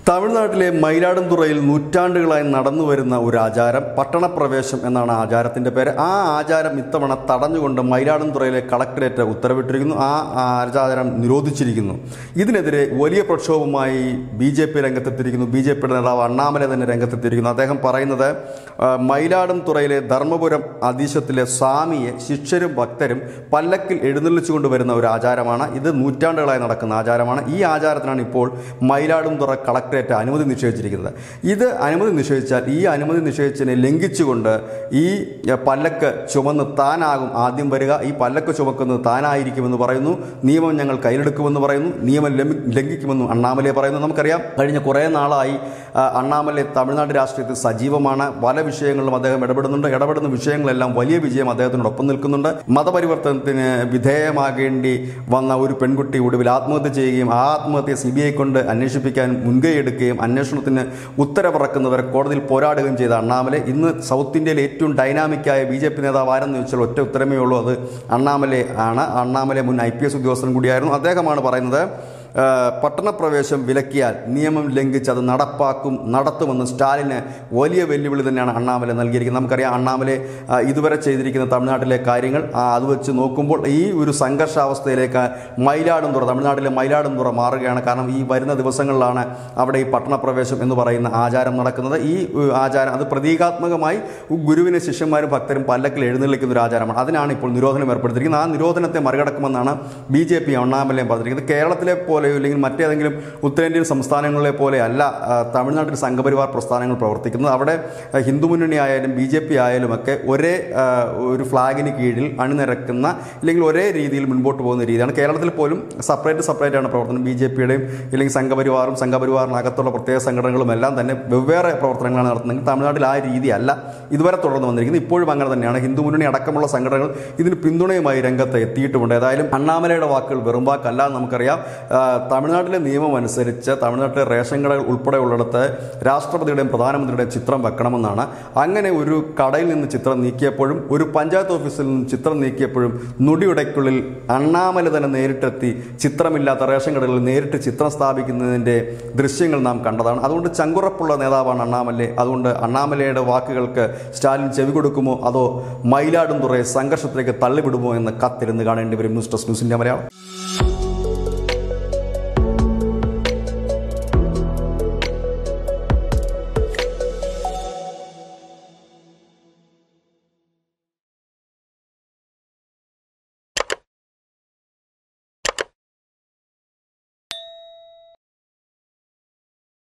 തമിഴ്നാട്ടിലെ മയിലാടുംതുറയിൽ നൂറ്റാണ്ടുകളായി നടന്നു വരുന്ന ഒരു ആചാരം പട്ടണപ്രവേശം എന്നാണ് ആചാരത്തിന്റെ പേര് ആ ആചാരം ഇത്തവണ തടഞ്ഞുകൊണ്ട് മയിലാടുംതുറയിലെ കളക്ടറേറ്റ് ഉത്തരവിട്ടിരിക്കുന്നു ആ ആചാരം നിരോധിച്ചിരിക്കുന്നു ഇതിനെതിരെ വലിയ പ്രക്ഷോഭവുമായി ബി ജെ പി രംഗത്തെത്തിയിരിക്കുന്നു ബി ജെ പിയുടെ നേതാവ് അണ്ണാമല തന്നെ രംഗത്തെത്തിയിരിക്കുന്നു അദ്ദേഹം പറയുന്നത് ആ, മയിലാടുംതുറയിലെ ധർമ്മപുരം അതീശത്തിലെ സ്വാമിയെ ശിഷ്യരും ഭക്തരും പല്ലക്കിൽ എഴുന്നള്ളിച്ചു കൊണ്ടുവരുന്ന ഒരു ആചാരമാണ് ഇത് നൂറ്റാണ്ടുകളായി നടക്കുന്ന ആചാരമാണ് ഈ ആചാരത്തിനാണ് ഇപ്പോൾ മയിലാടുംതുറ കളക്ടറേറ്റ് അനുമതി നിഷേധിച്ചിരിക്കുന്നത് ഇത് അനുമതി നിഷേധിച്ചാൽ ഈ അനുമതി നിഷേധിച്ചതിനെ ലംഘിച്ചുകൊണ്ട് ഈ എ, പല്ലക്ക് ചുമന്ന് താനാകും ആദ്യം വരിക ഈ പല്ലക്ക് ചുമക്കുന്നത് താനായിരിക്കുമെന്ന് പറയുന്നു നിയമം ഞങ്ങൾ കയ്യിലെടുക്കുമെന്ന് പറയുന്നു നിയമം ലംഘി- ലംഘിക്കുമെന്നും അണ്ണാമലയെ പറയുന്നു നമുക്കറിയാം കഴിഞ്ഞ കുറേ നാളായി ആ, അണ്ണാമലൈ തമിഴ്നാട് രാഷ്ട്രീയത്തിൽ സജീവമാണ് പല വിഷയങ്ങളിലും അദ്ദേഹം ഇടപെടുന്നുണ്ട് ഇടപെടുന്ന വിഷയങ്ങളെല്ലാം വലിയ വിജയം അദ്ദേഹത്തിനോടൊപ്പം നിൽക്കുന്നുണ്ട് മതപരിവർത്തനത്തിന് വിധേയമാകേണ്ടി വന്ന ഒരു പെൺകുട്ടി ഒടുവിൽ ആത്മഹത്യ ചെയ്യുകയും ആ ആത്മഹത്യയെ സി ബി ഐ കൊണ്ട് അന്വേഷിപ്പിക്കാൻ മുൻകൈ എടുക്കുകയും അന്വേഷണത്തിന് ഉത്തരവിറക്കുന്നവരെ കോടതിയിൽ പോരാടുകയും ചെയ്ത അണ്ണാമലെ ഇന്ന് സൗത്ത് ഇന്ത്യയിലെ ഏറ്റവും ഡൈനാമിക്കായ ബി ജെ പി നേതാവ് ആരെന്ന് ചോദിച്ചാൽ ഒറ്റ ഉത്തരമേ ഉള്ളൂ അത് അണ്ണാമലെ ആണ് അണ്ണാമലെ മുൻ ഐ പി എസ് ഉദ്യോഗസ്ഥൻ കൂടിയായിരുന്നു അദ്ദേഹമാണ് പറയുന്നത് ആ, പട്ടണപ്രവേശം വിലക്കിയാൽ നിയമം ലംഘിച്ച് അത് നടപ്പാക്കും നടത്തുമെന്ന് സ്റ്റാലിന് വലിയ വെല്ലുവിളി തന്നെയാണ് അണ്ണാമല നൽകിയിരിക്കുന്നത് നമുക്കറിയാം അണ്ണാമലെ ആ, ഇതുവരെ ചെയ്തിരിക്കുന്ന തമിഴ്നാട്ടിലെ കാര്യങ്ങൾ ആ, അത് വെച്ച് നോക്കുമ്പോൾ ഈ ഒരു സംഘർഷാവസ്ഥയിലേക്ക് മയിലാടുംതുറ തമിഴ്നാട്ടിലെ മയിലാടുംതുറ മാറുകയാണ് കാരണം ഈ വരുന്ന ദിവസങ്ങളിലാണ് അവിടെ ഈ പട്ടണപ്രവേശം എന്ന് പറയുന്ന ആചാരം നടക്കുന്നത് ഈ ഉ, ആചാരം അത് പ്രതീകാത്മകമായി ഗുരുവിനെ ശിഷ്യന്മാരും ഭക്തരും പല്ലക്കിൽ എഴുന്നള്ളിക്കുന്ന ഒരു ആചാരമാണ് അതിനാണ് ഇപ്പോൾ നിരോധനം ഏർപ്പെടുത്തിയിരിക്കുന്നത് ആ നിരോധനത്തെ മറികടക്കുമെന്നാണ് ബി ജെ പി അണ്ണാമലയും പറഞ്ഞിരിക്കുന്നത് കേരളത്തിലെ പോലെയോ അല്ലെങ്കിൽ മറ്റേതെങ്കിലും ഉത്തരേന്ത്യൻ സംസ്ഥാനങ്ങളിലെ പോലെ അല്ല ആ, തമിഴ്നാട്ടിൽ സംഘപരിവാർ പ്രസ്ഥാനങ്ങൾ പ്രവർത്തിക്കുന്നത് അവിടെ ആ, ഹിന്ദു മുന്നണി ആയാലും ബി ജെ പി ആയാലും ഒക്കെ ഒരേ ആ, ഒരു ഫ്ലാഗിന് കീഴിൽ അണിനിരക്കുന്ന ഇല്ലെങ്കിൽ ഒരേ രീതിയിൽ മുൻപോട്ട് പോകുന്ന രീതിയാണ് കേരളത്തിൽ പോലും സെപ്പറേറ്റ് സെപ്പറേറ്റ് ആണ് പ്രവർത്തനം ബി ജെ പിയുടെയും ഇല്ലെങ്കിൽ സംഘപരിവാറും സംഘപരിവാറിനകത്തുള്ള പ്രത്യേക സംഘടനകളും എല്ലാം തന്നെ വെവ്വേറെ പ്രവർത്തനങ്ങളാണ് നടത്തുന്നത് തമിഴ്നാട്ടിൽ ആ രീതിയല്ല ഇതുവരെ തുടർന്ന് വന്നിരിക്കുന്നത് ഇപ്പോഴും അങ്ങനെ തന്നെയാണ് ഹിന്ദു മുന്നണി അടക്കമുള്ള സംഘടനകൾ ഇതിന് പിന്തുണയുമായി രംഗത്ത് എത്തിയിട്ടുമുണ്ട് ഏതായാലും അണ്ണാമലയുടെ വാക്കുകൾ വെറും വാക്കല്ല എന്ന് നമുക്കറിയാം ആ, തമിഴ്നാട്ടിലെ നിയമം അനുസരിച്ച് തമിഴ്നാട്ടിലെ റേഷൻ കടകൾ ഉൾപ്പെടെയുള്ളിടത്ത് രാഷ്ട്രപതിയുടെയും പ്രധാനമന്ത്രിയുടെയും ചിത്രം വെക്കണമെന്നാണ് അങ്ങനെ ഒരു കടയിൽ നിന്ന് ചിത്രം നീക്കിയപ്പോഴും ഒരു പഞ്ചായത്ത് ഓഫീസിൽ നിന്ന് ചിത്രം നീക്കിയപ്പോഴും നൊടിയുടയ്ക്കുള്ളിൽ അണ്ണാമല തന്നെ നേരിട്ടെത്തി ചിത്രമില്ലാത്ത റേഷൻ കടകളിൽ നേരിട്ട് ചിത്രം സ്ഥാപിക്കുന്നതിൻ്റെ ദൃശ്യങ്ങൾ നാം കണ്ടതാണ് അതുകൊണ്ട് ചങ്കുറപ്പുള്ള നേതാവാണ് അണ്ണാമലെ അതുകൊണ്ട് അണ്ണാമലയുടെ വാക്കുകൾക്ക് സ്റ്റാലിൻ ചെവി കൊടുക്കുമോ അതോ മയിലാടുംതുറയെ സംഘർഷത്തിലേക്ക് തള്ളിവിടുമോ എന്ന് കത്തിരുന്ന് കാണേണ്ടി വരും news desk news India Malayalam